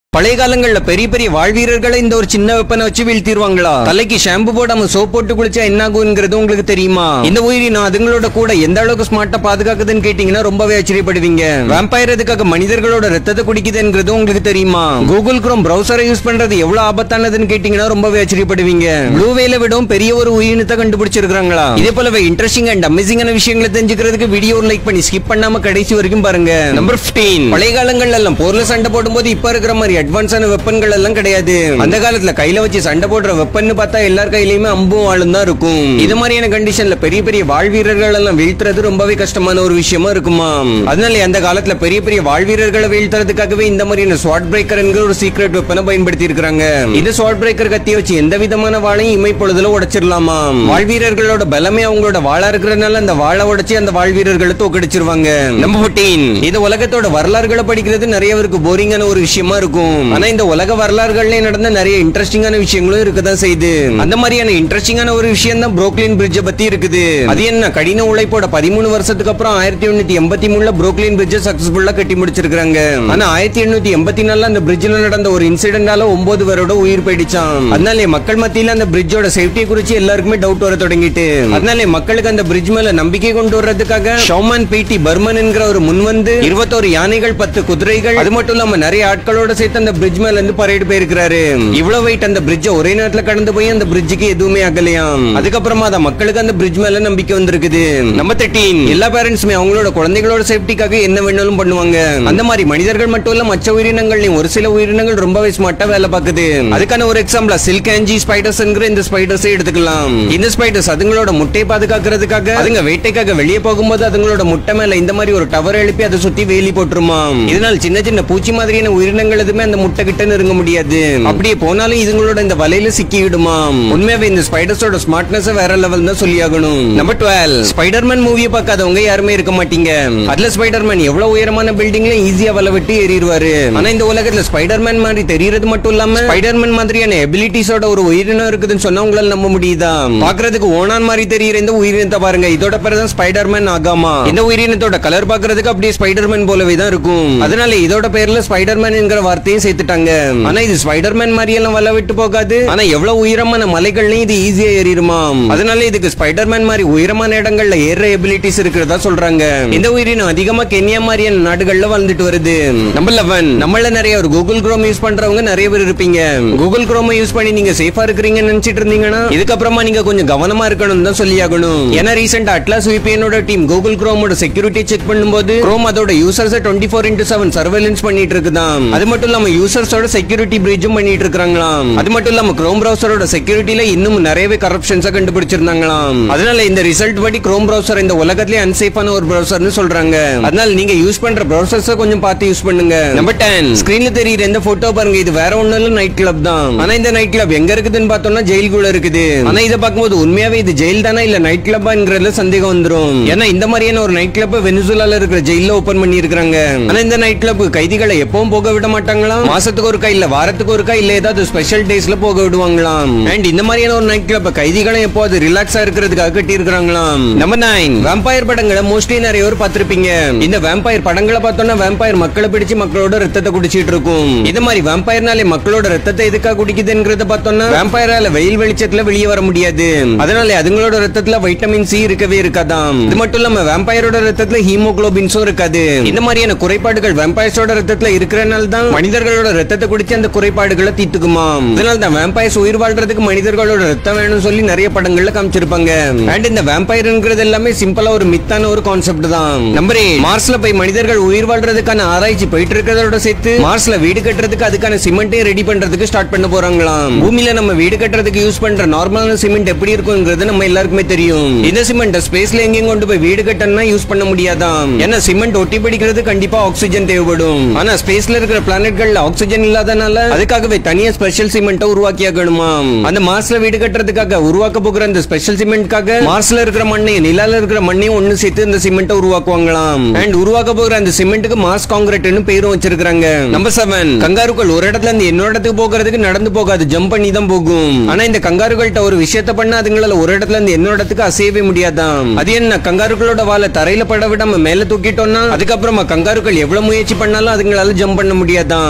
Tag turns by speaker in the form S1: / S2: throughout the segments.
S1: பழைய காலங்கள்ல பெரிய பெரிய வாழ்வீரர்களை இந்த ஒரு சின்ன வெப்பனை வச்சு வீழ்த்திடுவாங்களா தலைக்கு ஷாம்பு போடாம சோப் போட்டு குளிச்சா என்ன ஆகுங்கிறது உங்களுக்கு தெரியுமா இந்த உயிரினம் அதுங்களோட கூட எந்த அளவுக்கு ஸ்மார்ட்டா பாதுகாக்குதுன்னு கேட்டீங்கன்னா ரொம்பவே ஆச்சரியப்படுவீங்க வேம்பயர் எதுக்காக மனிதர்களோட ரத்தத்தை குடிக்குதுங்கிறது உங்களுக்கு தெரியுமா கூகுள் குரோம் பிரவுசரை யூஸ் பண்றது எவ்வளவு ஆபத்தானதுன்னு கேட்டீங்கன்னா ரொம்பவே ஆச்சரியப்படுவீங்க ப்ளூ வேல விடவும் பெரிய ஒரு உயிரினத்தை கண்டுபிடிச்சிருக்காங்களா இதே போலவே இன்ட்ரெஸ்டிங் அண்ட் அமேசிங்கான விஷயங்களை தெரிஞ்சுக்கிறதுக்கு வீடியோ லைக் பண்ணி ஸ்கிப் பண்ணாம கடைசி வரைக்கும் பாருங்க நம்பர் 15 பழைய காலங்கள்ல எல்லாம் போர்ல சண்டை போடும்போது இப்ப இருக்கிற மாதிரி அட்வான்ஸான வெப்பன்கள் எல்லாம் கிடையாது அந்த காலத்துல கையில வச்சு சண்டை போடுற வெப்பன்னு பார்த்தா எல்லார் கையிலயுமே அம்பும் வாளும் தான் இருக்கும் இது மாதிரியான கண்டிஷன்ல பெரிய பெரிய வாழ்வீரர்கள் எல்லாம் வீழ்த்துறது ரொம்பவே கஷ்டமான ஒரு விஷயமா இருக்குமா அதனால அந்த காலத்துல பெரிய பெரிய வாழ்வீரர்களை வீழ்த்துறதுக்காகவே இந்த மாதிரியான ஸ்வாட் பிரேக்கர் என்கிற ஒரு சீக்ரெட் வெப்பனை பயன்படுத்தி இருக்காங்க இந்த ஸ்வாட் பிரேக்கர் கத்திய வச்சு எந்த விதமான வாளையும் இமை பொழுதுல உடைச்சிடலாமா வாழ்வீரர்களோட பலமே அவங்களோட வாளா இருக்கிறதுனால அந்த வாளை உடைச்சு அந்த வாழ்வீரர்களை தோக்கடிச்சிருவாங்க நம்பர் 14 இது உலகத்தோட வரலாறுகளை படிக்கிறது நிறைய பேருக்கு போரிங்கான ஒரு விஷயமா இருக்கும் ஆனா இந்த உலக வரலாறுகள்ல நடந்த நிறைய இன்ட்ரெஸ்டிங்கான விஷயங்களும் இருக்கதான் செய்யுது அந்த மாதிரியான இன்ட்ரெஸ்டிங்கான ஒரு விஷயம் தான் புரோக்லின் பிரிட்ஜ பத்தி இருக்குது அது என்ன கடின உழைப்போட பதிமூணு வருஷத்துக்கு அப்புறம் ஆயிரத்தி எண்ணூத்தி எண்பத்தி மூணுல புரோக்லின் பிரிட்ஜ சக்சஸ்ஃபுல்லா கட்டி முடிச்சிருக்காங்க ஆனா ஆயிரத்தி எண்ணூத்தி எண்பத்தி நாலுல அந்த பிரிட்ஜ்ல நடந்த ஒரு இன்சிடென்டால ஒன்பது பேரோட உயிர் போயிடுச்சான் அதனால மக்கள் மத்தியில அந்த பிரிட்ஜோட சேஃப்டியை குறிச்சு எல்லாருக்குமே டவுட் வர தொடங்கிட்டு அதனால மக்களுக்கு அந்த பிரிட்ஜ் மேல நம்பிக்கை கொண்டு வர்றதுக்காக ஷோமன் பிடி பர்மன் என்கிற ஒரு முன் வந்து இருபத்தோரு யானைகள் பத்து குதிரைகள் அது மட்டும் இல்லாம நிறைய ஆட்களோட சேர்த்து அந்த பிரிட்ஜ் மேல இருந்து பரேடு போயிருக்கிறாரு இவ்வளவு வெயிட் அந்த பிரிட்ஜ ஒரே நேரத்துல கடந்து போய் அந்த பிரிட்ஜுக்கு எதுவுமே ஆகலையாம் அதுக்கப்புறமா அந்த மக்களுக்கு அந்த பிரிட்ஜ் மேல நம்பிக்கை வந்திருக்குது நம்ம தேர்ட்டீன் எல்லா பேரண்ட்ஸுமே அவங்களோட குழந்தைகளோட சேஃப்டிக்காக என்ன வேணாலும் பண்ணுவாங்க அந்த மாதிரி மனிதர்கள் மட்டும் இல்ல மற்ற உயிரினங்கள்லயும் ஒரு சில உயிரினங்கள் ரொம்பவே ஸ்மார்ட்டா வேலை பார்க்குது அதுக்கான ஒரு எக்ஸாம்பிள் சில்க் ஆஞ்சி ஸ்பைடர்ஸ் இந்த ஸ்பைடர்ஸே எடுத்துக்கலாம் இந்த ஸ்பைடர்ஸ் அதுங்களோட முட்டையை பாதுகாக்கிறதுக்காக அதுங்க வேட்டைக்காக வெளியே போகும்போது அதுங்களோட முட்டை மேல இந்த மாதிரி ஒரு டவர் எழுப்பி அதை சுத்தி வேலி போட்டுருமா இதனால் சின்ன சின்ன பூச்சி மாதிரியான உயிரினங்கள் எதுவுமே அந்த முட்டை கிட்ட நெருங்க முடியாது அப்படியே போனாலும் இதுங்களோட இந்த வலையில சிக்கிடுமா உண்மையாவே இந்த ஸ்பைடர்ஸோட ஸ்மார்ட்னஸ் வேற லெவல் தான் சொல்லியாகணும் நம்பர் டுவெல் ஸ்பைடர்மேன் மூவியை பார்க்காதவங்க யாருமே இருக்க மாட்டீங்க அதுல ஸ்பைடர்மேன் எவ்வளவு உயரமான பில்டிங்ல ஈஸியா வலை விட்டு ஏறிடுவாரு ஆனா இந்த உலகத்துல ஸ்பைடர்மேன் மாதிரி தெரியறது மட்டும் இல்லாம ஸ்பைடர்மேன் மாதிரியான எபிலிட்டிஸோட ஒரு உயிரினம் இருக்குதுன்னு சொன்னா உங்களால நம்ப முடியுதா பாக்குறதுக்கு ஓனான் மாதிரி தெரியுற இந்த உயிரினத்தை பாருங்க இதோட பேர் தான் ஸ்பைடர்மேன் ஆகாமா இந்த உயிரினத்தோட கலர் பாக்குறதுக்கு அப்படியே ஸ்பைடர்மேன் போலவே தான் இருக்கும் அதனால இதோட பேர்ல ஸ்பைடர்மேன் என்கிற வார்த்தையும் சேர்த்துட்டாங்க ஆனா இது ஸ்பைடர்மேன் மாதிரி எல்லாம் வலை விட்டு போகாது ஆனா எவ்வளவு உயரமான மலைகள்லயும் இது ஈஸியா ஏறிடுமா அதனால இதுக்கு ஸ்பைடர்மேன் மாதிரி உயரமான இடங்கள்ல ஏற எபிலிட்டிஸ் இருக்கிறதா சொல்றாங்க இந்த உயிரினம் அதிகமா கென்யா மாதிரியான நாடுகள்ல வாழ்ந்துட்டு வருது நம்பர் லெவன் நம்மள நிறைய ஒரு கூகுள் குரோம் யூஸ் பண்றவங்க நிறைய பேர் இருப்பீங்க கூகுள் குரோம் யூஸ் பண்ணி நீங்க சேஃபா இருக்கிறீங்கன்னு நினைச்சிட்டு இருந்தீங்கன்னா இதுக்கப்புறமா நீங்க கொஞ்சம் கவனமா இருக்கணும் தான் சொல்லி ஆகணும் ஏன்னா ரீசெண்டா அட்லாஸ் விபிஎனோட டீம் கூகுள் குரோமோட செக்யூரிட்டி செக் பண்ணும்போது குரோம் அதோட users twenty four into seven surveillance பண்ணிட்டு இருக்குதாம் அது மட்டும் இல்லாம யூசர்ஸோட செக்யூரிட்டி பிரீச்சும் பண்ணிட்டு இருக்காங்களாம் அது மட்டும் இல்லாம குரோம் பிரவுசரோட செக்யூரிட்டில இன்னும் நிறையவே கரப்ஷன்ஸா கண்டுபிடிச்சிருந்தாங்களாம் அதனால இந்த ரிசல்ட் படி குரோம் பிரவுசர் இந்த உலகத்திலே அன்சேஃபான ஒரு பிரவுசர்னு சொல்றாங்க அதனால நீங்க யூஸ் பண்ற பிரவுசர்ஸ் கொஞ்சம் பார்த்து யூஸ் பண்ணுங்க நம்பர் டென் ஸ்கிரீன்ல தெரியுற இந்த போட்டோ பாருங்க இது வேற ஒண்ணும் இல்ல நைட் கிளப் தான் ஆனா இந்த நைட் கிளப் எங்க இருக்குதுன்னு பார்த்தோம்னா ஜெயிலுக்குள்ள இருக்குது ஆனா இதை பார்க்கும்போது உண்மையாவே இது ஜெயில் தானா இல்ல நைட் கிளப்பாங்கிறதுல சந்தேகம் வந்துரும் ஏன்னா இந்த மாதிரியான ஒரு நைட் கிளப் வெனிசுலால இருக்கிற ஜெயில ஓபன் பண்ணி இருக்காங்க ஆனா இந்த நைட் கிளப் கைதிகளை எப்பவும் போக விட மாட்டாங்களாம் மாசத்துக்கு ஒருக்கா இல்ல வாரத்துக்கு ஒருக்கா இல்ல ஏதாவது ஸ்பெஷல் டேஸ்ல போக விடுவாங்களாம் அண்ட் இந்த மாதிரியான ஒரு நைட் கிளப் கைதிகளை எப்போது ரிலாக்ஸா இருக்கிறதுக்காக கட்டி இருக்காங்களாம் நம்பர் நைன் வேம்பயர் படங்களை மோஸ்ட்லி நிறைய பேர் பார்த்திருப்பீங்க இந்த வேம்பயர் படங்களை பார்த்தோம்னா வேம்பயர் மக்களை பிடிச்சு மக்களோட ரத்தத்தை குடிச்சிட்டு இருக்கும் இது மாதிரி வேம்பயர்னாலே மக்களோட ரத்தத்தை எதுக்காக குடிக்குதுங்கிறத பார்த்தோம்னா வேம்பயரால வெயில் வெளிச்சத்துல வெளியே வர முடியாது அதனால அதுங்களோட ரத்தத்துல வைட்டமின் சி இருக்கவே இருக்காதாம் இது மட்டும் இல்லாம வேம்பயரோட ரத்தத்துல ஹீமோகுளோபின்ஸும் இருக்காது இந்த மாதிரியான குறைபாடுகள் வேம்பயர்ஸோட ரத்தத்துல இருக்கிறனால தான் மனிதர்களோட ரத்தத்தை குடிச்சு அந்த குறைபாடுகளை தீர்த்துக்குமாம் இதனால தான் வேம்பயர்ஸ் உயிர் வாழ்றதுக்கு மனிதர்களோட ரத்தம் வேணும்னு சொல்லி நிறைய படங்கள்ல காமிச்சிருப்பாங்க அண்ட் இந்த வேம்பயர்ங்கிறது எல்லாமே சிம்பிளா ஒரு மித்தான ஒரு கான்செப்ட் தான் நம்பர் மார்ஸ்ல போய் மனிதர்கள் உயிர் வாழ்றதுக்கான ஆராய்ச்சி போயிட்டு இருக்கிறதோட சேர்த்து மார்ஸ்ல வீடு கட்டுறதுக்கு அதுக்கான சிமெண்ட்டே ரெடி பண்றதுக்கு ஸ்டார்ட் பண்ண போறாங்களாம் பூமியில நம்ம வீடு கட்டுறதுக்கு யூஸ் பண்ற நார்மலான சிமெண்ட் எப்படி இருக்குங்கிறது நம்ம எல்லாருக்குமே தெரியும் இந்த சிமெண்ட் ஸ்பேஸ்ல எங்கேயும் கொண்டு போய் வீடு கட்டணும்னா யூஸ் பண்ண முடியாதாம் ஏன்னா சிமெண்ட் ஒட்டி பிடிக்கிறது கண்டிப்பா ஆக்சிஜன் தேவைப்படும் ஆனா ஸ்பேஸ்ல இருக்கிற பிளானட்கள்ல ஆக்சிஜன் இல்லாதனால அதுக்காகவே தனியா ஸ்பெஷல் சிமெண்ட்டை உருவாக்கி ஆகணுமா அந்த மார்ஸ்ல வீடு கட்டுறதுக்காக உருவாக்க போகிற அந்த ஸ்பெஷல் சிமெண்ட்காக மார்ஸ்ல இருக்கிற மண்ணையும் நிலால இருக்கிற மண்ணையும் ஒண்ணு சேர்த்து இந்த சிமெண்ட்டை உருவாக்குவாங்களாம் அண்ட் உருவாக்க போகிற அந்த சிமெண்ட்டுக்கு மாஸ் காங்கிரட்னு பேரும் வச்சிருக்காங்க நம்பர் செவன் கங்காருக்கள் ஒரு இடத்துல இருந்து இன்னொரு இடத்துக்கு போகிறதுக்கு நடந்து போகாது ஜம்ப் பண்ணி தான் போகும் ஆனா இந்த கங்காருகள்கிட்ட ஒரு விஷயத்த பண்ண அதுங்களால ஒரு இடத்துல இருந்து இன்னொரு இடத்துக்கு அசையவே முடியாதாம் அது என்ன கங்காருக்களோட வாழை தரையில பட விடாம மேல தூக்கிட்டோம்னா அதுக்கப்புறமா கங்காருக்கள் எவ்வளவு முயற்சி பண்ணாலும் அதுங்களால ஜம்ப் பண்ண முடியாதாம்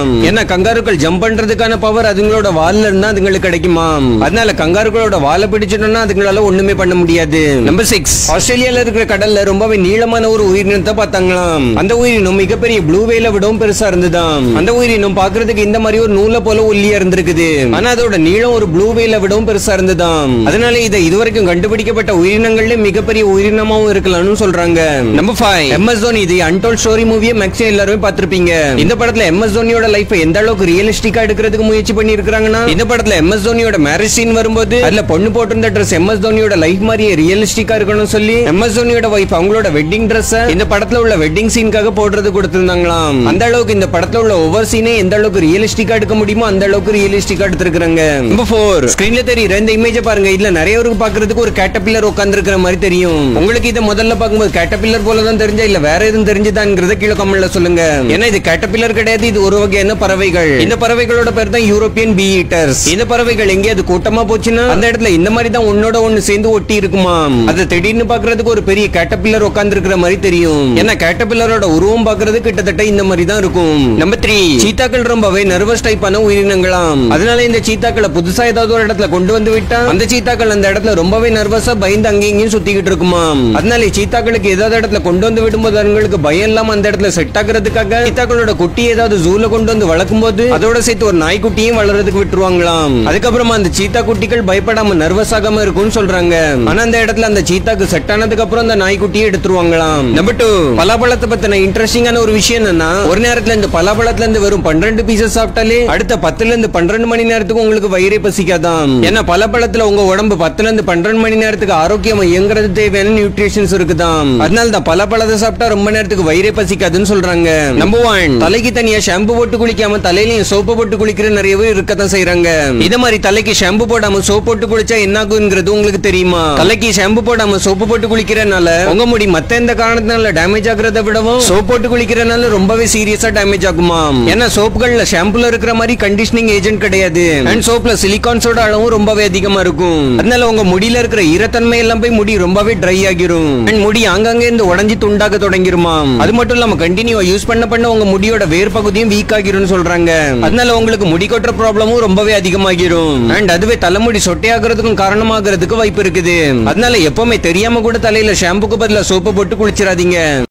S1: இருக்காம் ஏன்னா கங்காருக்கள் ஜம்ப் பண்றதுக்கான பவர் அதுங்களோட வால்ல இருந்தா அதுங்களுக்கு கிடைக்குமா அதனால கங்காருக்களோட வாலை பிடிச்சிட்டோம்னா அதுங்களால ஒண்ணுமே பண்ண முடியாது நம்பர் சிக்ஸ் ஆஸ்திரேலியால இருக்கிற கடல்ல ரொம்பவே நீளமான ஒரு உயிரினத்தை பார்த்தாங்களாம் அந்த உயிரினம் மிகப்பெரிய ப்ளூ வேல விடவும் பெருசா இருந்துதாம் அந்த உயிரினம் பாக்குறதுக்கு இந்த மாதிரி ஒரு நூலை போல ஒல்லியா இருந்திருக்குது ஆனா அதோட நீளம் ஒரு ப்ளூ வேல விடவும் பெருசா இருந்துதாம் அதனால இதை இதுவரைக்கும் கண்டுபிடிக்கப்பட்ட உயிரினங்கள்ல மிகப்பெரிய உயிரினமாவும் இருக்கலாம்னு சொல்றாங்க நம்பர் ஃபைவ் எம்எஸ் தோனி இது அன்டோல் ஸ்டோரி மூவியை மேக்ஸிமம் எல்லாருமே பார்த்திருப்பீங்க இந்த படத்துல எம்எஸ் தோனியோட லைஃப் எந்த அளவுக்கு ரியலிஸ்டிக்கா எடுக்கிறதுக்கு முயற்சி பண்ணி இருக்காங்கன்னா இந்த படத்துல எம்எஸ் தோனியோட மேரேஜ் சீன் வரும்போது அதுல பொண்ணு போட்டிருந்த ட்ரெஸ் எம்எஸ் தோனியோட லைஃப் மாதிரியே ரியலிஸ்டிக்கா இருக்கணும்னு சொல்லி எம்எஸ் தோனியோட வைஃப் அவங்களோட வெட்டிங் ட்ரெஸ் இந்த படத்துல உள்ள வெட்டிங் சீனுக்காக போடுறது கொடுத்திருந்தாங்களாம் அந்த அளவுக்கு இந்த படத்துல உள்ள ஒவ்வொரு சீனே எந்த அளவுக்கு ரியலிஸ்டிக்கா எடுக்க முடியுமோ அந்த அளவுக்கு ரியலிஸ்டிக்கா எடுத்திருக்காங்க நம்பர் ஃபோர் ஸ்கிரீன்ல தெரியுற இந்த இமேஜ் பாருங்க இதுல நிறைய பேருக்கு பாக்குறதுக்கு ஒரு கேட்டபில்லர் உட்கார்ந்து இருக்கிற மாதிரி தெரியும் உங்களுக்கு இதை முதல்ல பார்க்கும்போது கேட்டபில்லர் போல தான் தெரிஞ்சா இல்ல வேற எதுவும் தெரிஞ்சுதாங்கிறத கீழே கமெண்ட்ல சொல்லுங்க ஏன்னா இது கேட்டபில்லர் கிடையாது இது ஒரு வகையான பறவைகள் இந்த பறவைகளோட பேர் தான் யூரோப்பியன் பி ஈட்டர்ஸ் இந்த பறவைகள் எங்கேயாவது கூட்டமா போச்சுன்னா அந்த இடத்துல இந்த மாதிரி தான் உன்னோட ஒண்ணு சேர்ந்து ஒட்டி இருக்குமா அது திடீர்னு பாக்குறதுக்கு ஒரு பெரிய கேட்டபில்லர் உட்கார்ந்து இருக்கிற மாதிரி தெரியும் ஏன்னா கேட்டபில்லரோட உருவம் பாக்குறது கிட்டத்தட்ட இந்த மாதிரி தான் இருக்கும் நம்பர் த்ரீ சீத்தாக்கள் ரொம்பவே நர்வஸ் டைப்பான உயிரினங்களாம் அதனால இந்த சீத்தாக்களை புதுசா ஏதாவது ஒரு இடத்துல கொண்டு வந்து விட்டா அந்த சீத்தாக்கள் அந்த இடத்துல ரொம்பவே நர்வஸா பயந்து அங்கேயும் இங்கேயும் சுத்திக்கிட்டு இருக்குமா அதனால சீத்தாக்களுக்கு ஏதாவது இடத்துல கொண்டு வந்து விடும்போது அதுங்களுக்கு பயம் இல்லாம அந்த இடத்துல செட் ஆகுறதுக்காக சீத்தாக்களோட குட்டி ஏதாவது ஜூல கொண்டு வந்து வளர்க்கும் போது அதோட சேர்த்து ஒரு நாய்க்குட்டியும் வளர்றதுக்கு விட்டுருவாங்களாம் அதுக்கப்புறமா அந்த சீத்தா குட்டிகள் பயப்படாம நர்வஸ் ஆகாம இருக்கும்னு சொல்றாங்க ஆனா அந்த இடத்துல அந்த சீத்தாக்கு செட் ஆனதுக்கு அப்புறம் அந்த நாய்க்குட்டியை எடுத்துருவாங்களாம் நம்பர் டூ பலாப்பழத்தை பத்தின இன்ட்ரெஸ்டிங்கான ஒரு விஷயம் என்னன்னா ஒரு நேரத்துல இந்த பலாப்பழத்துல இருந்து வெறும் பன்னிரண்டு பீசஸ் சாப்பிட்டாலே அடுத்த பத்துல இருந்து பன்னிரண்டு மணி நேரத்துக்கு உங்களுக்கு வயிறே பசிக்காதாம் ஏன்னா பலாப்பழத்துல உங்க உடம்பு பத்துல இருந்து பன்னிரண்டு மணி நேரத்துக்கு ஆரோக்கியமா இயங்குறது தேவையான நியூட்ரிஷன்ஸ் இருக்குதாம் அதனால தான் பலாப்பழத்தை சாப்பிட்டா ரொம்ப நேரத்துக்கு வயிறே பசிக்காதுன்னு சொல்றாங்க நம்பர் ஒன் தலைக்கு தனியா ஷாம்பு போட்டு குளிக்காம தலையிலயும் சோப்பு போட்டு குளிக்கிற நிறைய பேர் இருக்கத்தான் செய்யறாங்க இத மாதிரி தலைக்கு ஷாம்பு போடாம சோப்பு போட்டு குளிச்சா என்ன ஆகுங்கிறது உங்களுக்கு தெரியுமா தலைக்கு ஷாம்பு போடாம சோப்பு போட்டு குளிக்கிறனால உங்க முடி மத்த எந்த காரணத்தினால டேமேஜ் ஆகுறத விடவும் சோப் போட்டு குளிக்கிறனால ரொம்பவே சீரியஸா டேமேஜ் ஆகுமா ஏன்னா சோப்புகள்ல ஷாம்புல இருக்கிற மாதிரி கண்டிஷனிங் ஏஜென்ட் கிடையாது அண்ட் சோப்ல சிலிகான்ஸோட அளவும் ரொம்பவே அதிகமா இருக்கும் அதனால உங்க முடியில இருக்கிற ஈரத்தன்மை எல்லாம் போய் முடி ரொம்பவே ட்ரை ஆகிரும் அண்ட் முடி ஆங்காங்க இருந்து உடஞ்சி துண்டாக தொடங்கிருமா அது மட்டும் இல்லாம கண்டினியூ யூஸ் பண்ண பண்ண உங்க முடியோட வேர் பகுதியும் வீக் ஆகிரும்னு சொல்றாங்க அதனால உங்களுக்கு முடி கொட்டுற ப்ராப்ளமும் ரொம்பவே அதிகமாகிரும் அண்ட் அதுவே தலைமுடி சொட்டையாகிறதுக்கும் காரணமாகிறதுக்கு வாய்ப்பு இருக்குது அதனால எப்பவுமே தெரியாம கூட தலையில ஷாம்புக்கு பதிலா சோப்பு போட்டு குளிச்சிடாதீங்க